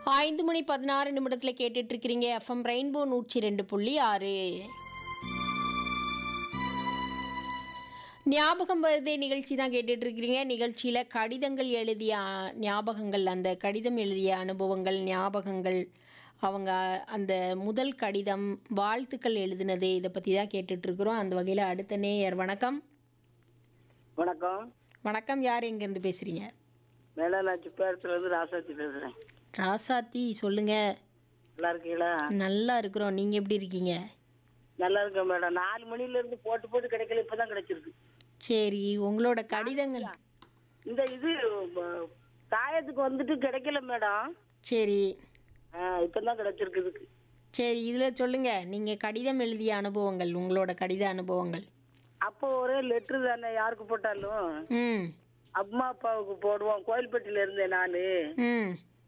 ஐந்து மணி பதினாறு நிமிடத்தில் கேட்டுட்டு இருக்கிறீங்க எஃப்எம் ரெயின்போ நூற்றி ரெண்டு புள்ளி ஆறு ஞாபகம் வருதே நிகழ்ச்சி தான் கேட்டுட்டு இருக்கிறீங்க நிகழ்ச்சியில் கடிதங்கள் எழுதிய ஆ, ஞாபகங்கள் அந்த கடிதம் எழுதிய அனுபவங்கள் ஞாபகங்கள் அவங்க அந்த முதல் கடிதம் வாழ்த்துக்கள் எழுதினது இதை பற்றி தான் கேட்டுட்டு இருக்கிறோம் அந்த வகையில் அடுத்த நேயர் வணக்கம் வணக்கம் வணக்கம் யார் எங்கேருந்து பேசுகிறீங்க மேலாச்சு பேரத்துல இருந்து ராசாத்தி பேசுறேன் ராசாத்தி சொல்லுங்க நல்லா இருக்கீங்களா நல்லா இருக்கிறோம் நீங்கள் எப்படி இருக்கீங்க நல்லா இருக்கேன் மேடம் நாலு மணில இருந்து போட்டு போட்டு கிடைக்கல இப்பதான் கிடைச்சிருக்கு சரி உங்களோட கடிதங்கள் இந்த இது ப- தாயத்துக்கு வந்துட்டு கிடைக்கல மேடம் சரி ஆ, இப்பதான் கிடைச்சிருக்கு இதுக்கு சரி இதில் சொல்லுங்க நீங்கள் கடிதம் எழுதிய அனுபவங்கள் உங்களோட கடித அனுபவங்கள் அப்போ ஒரே லெட்ரு தானே யாருக்கு போட்டாலும் ம் அம்மா அப்பாவுக்கு போடுவோம் கோயில்பட்டியில இருந்தேன் நானு ம்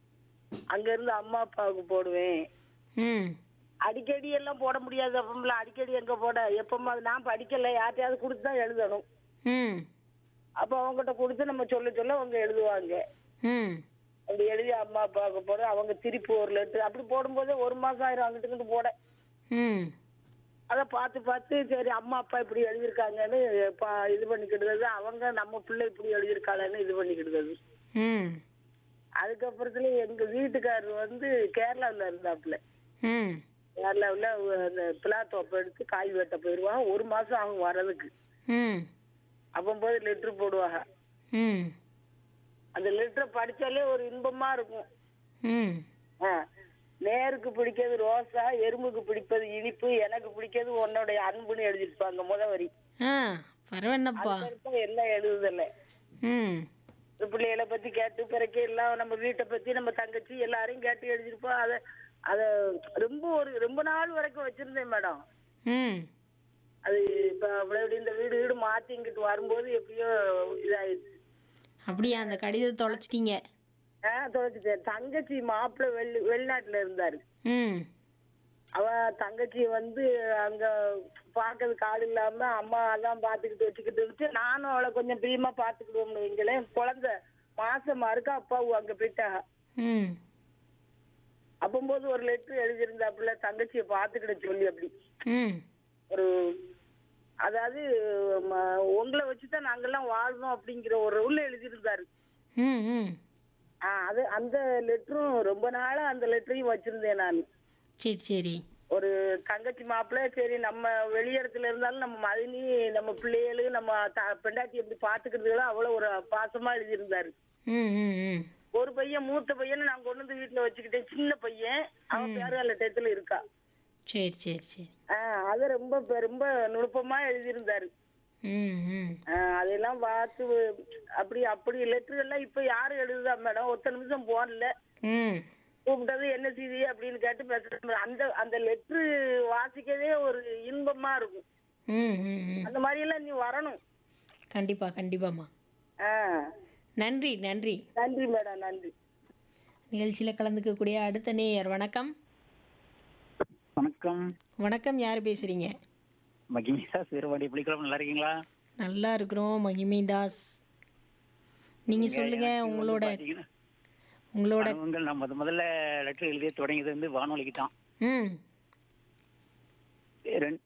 அங்க இருந்து அம்மா அப்பாவுக்கு போடுவேன் ம் அடிக்கடி எல்லாம் போட முடியாது அப்பமெல்லாம் அடிக்கடி எங்க போட எப்பமா நான் படிக்கல யார்ட்டையாவது கொடுத்து தான் எழுதணும் ம் அப்போ அவங்ககிட்ட கொடுத்து நம்ம சொல்ல சொல்ல அவங்க எழுதுவாங்க ம் அப்படி எழுதி அம்மா அப்பாவுக்கு போட அவங்க திருப்பி ஒரு லெட்டர் அப்படி போடும்போது ஒரு மாசம் ஆயிரம் அங்கிட்டு இங்கிட்டு போட ம் அதை பார்த்து பார்த்து சரி அம்மா அப்பா இப்படி எழுதியிருக்காங்கன்னு பா- இது பண்ணிக்கிடுறது அவங்க நம்ம பிள்ளை இப்படி எழுதியிருக்காளன்னு இது பண்ணிக்கிடுறது ம் அதுக்கப்புறத்துல எங்க வீட்டுக்காரர் வந்து கேரளாவில் இருந்தாப்புல ம் கேரளாவில் அந்த பிளாத்தோப்பை எடுத்து காய் வெட்ட போயிடுவாங்க ஒரு மாசம் ஆகும் வர்றதுக்கு ம் அப்போ போது லெட்ரு போடுவாங்க ம் அந்த லெட்டரை படிச்சாலே ஒரு இன்பமா இருக்கும் ம் ஆ. நேருக்கு பிடிக்கிறது ரோசா எறும்புக்கு பிடிப்பது இனிப்பு எனக்கு பிடிக்கிறது உன்னுடைய அன்புன்னு எழுதிருப்பாங்க முத வரி ஆ பரவாயில்லப்பா அதுக்கப்புறம் எல்லாம் எழுதுதல்ல ம் பிள்ளைகளை பத்தி கேட்டு பிறகு எல்லாம் நம்ம வீட்டை பத்தி நம்ம தங்கச்சி எல்லாரையும் கேட்டு எழுதிருப்போம் அதை அத ரொம்ப ஒரு ரொம்ப நாள் வரைக்கும் வச்சிருந்தேன் மேடம் ம் அது இப்ப அப்படி இந்த வீடு வீடு மாத்தி இங்கிட்டு வரும்போது எப்படியோ இதாயிடுச்சு அப்படியா அந்த கடிதத்தை தொலைச்சிட்டீங்க ஆ தொலைச்சிட்டேன் தங்கச்சி மாப்பிள்ளை வெளி வெளிநாட்டுல இருந்தாரு ம் அவ தங்கச்சி வந்து அங்க பாக்கிறதுக்கு ஆள் இல்லாம அம்மா தான் பாத்துக்கிட்டு வச்சுக்கிட்டு இருந்துச்சு நானும் அவளை கொஞ்சம் பிரியமா பாத்துக்கிடுவோம்னு வைங்களேன் குழந்தை மாசமா இருக்கா அப்பாவும் அங்க போயிட்டாங்க ம் அப்பம்போது ஒரு லெட்டர் எழுதியிருந்தாப்புல தங்கச்சியை பாத்துக்கிட சொல்லி அப்படி ம் ஒரு அதாவது ம- உங்களை வச்சுதான் நாங்கெல்லாம் வாழ்றோம் அப்படிங்கிற ஒரு உள்ள எழுதியிருந்தாரு ம் ம் ஆ, அது அந்த லெட்டரும் ரொம்ப நாளா அந்த லெட்டரையும் வச்சிருந்தேன் நான் சரி சரி ஒரு தங்கச்சி மாப்பிள்ளை சரி நம்ம வெளியிடத்துல இருந்தாலும் நம்ம மதினி நம்ம பிள்ளைகளு நம்ம த- பெண்டாட்டி எப்படி பாத்துக்கிறதுகளோ அவ்வளவு ஒரு பாசமா எழுதியிருந்தாரு ம் ம் ம் ஒரு பையன் மூத்த பையனை நான் கொண்டு வந்து வீட்டுல வச்சுக்கிட்டேன் சின்ன பையன் அவன் பேரு அந்த டயத்துல இருக்கா சரி சரி சரி ஆஹ் அது ரொம்ப பெ- ரொம்ப நுணுப்பமா எழுதியிருந்தாரு ம் ம் ஆஹ் அதெல்லாம் பார்த்து அப்படி அப்படி லெட்டர் எல்லாம் இப்ப யாரும் எழுதுதா மேடம் ஒத்த நிமிஷம் போடல ம் கூப்பிட்டது என்ன செய்தி அப்படின்னு கேட்டு பேசுறேன் அந்த அந்த லெட்ரு வாசிக்கவே ஒரு இன்பமா இருக்கும் ம் ம் ம் அந்த மாதிரி எல்லாம் நீ வரணும் கண்டிப்பா கண்டிப்பாம்மா ஆ நன்றி நன்றி நன்றி மேடம் நன்றி நிகழ்ச்சியில் கலந்துக்கக்கூடிய அடுத்த நேயர் வணக்கம் வணக்கம் வணக்கம் யார் பேசுறீங்க மகிமிசா சிறுவாடி புலிக்குளம் நல்லா இருக்கீங்களா நல்லா இருக்கிறோம் மகிமை தாஸ் நீங்க சொல்லுங்க உங்களோட பாத்தீங்கன்னா, உங்களோட அனுபவங்கள் நான் முத முதல்ல லெட்டர் எழுதி தொடங்கியது வந்து வானொலிக்கு தான் ம் ரெண்-